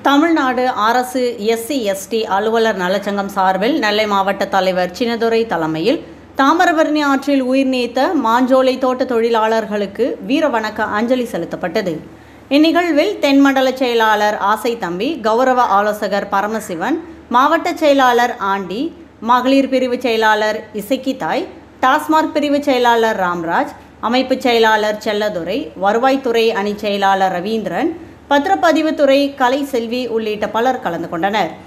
தமிழ்நாடு அரசு SC ST அலுவலர் நலச்சங்கம் சார்பில் நெல்லை மாவட்ட தலைவர் சின்னதுரை தலைமையில் தாமிரபரணி ஆற்றில் உயிர் நீத்த மாஞ்சோலை தோட்ட தொழிலாளர்களுக்கு வீர வணக்க அஞ்சலி செலுத்தப்பட்டது இந்நிகழ்வில் தென்மண்டல செயலாளர் ஆசை தம்பி கௌரவ ஆலோசகர் பரமசிவன் மாவட்ட செயலாளர் ஆண்டி மகளிர் பிரிவு செயலாளர் இசக்கிதாய் டாஸ்மார்க் பிரிவு செயலாளர் ராம்ராஜ் அமைப்பு செயலாளர் செல்லதுரை வருவாய்த்துறை அணி செயலாளர் ரவீந்திரன் பத்திரப்பதிவுத்துறை கலை செல்வி உள்ளிட்ட பலர் கலந்து கொண்டனர்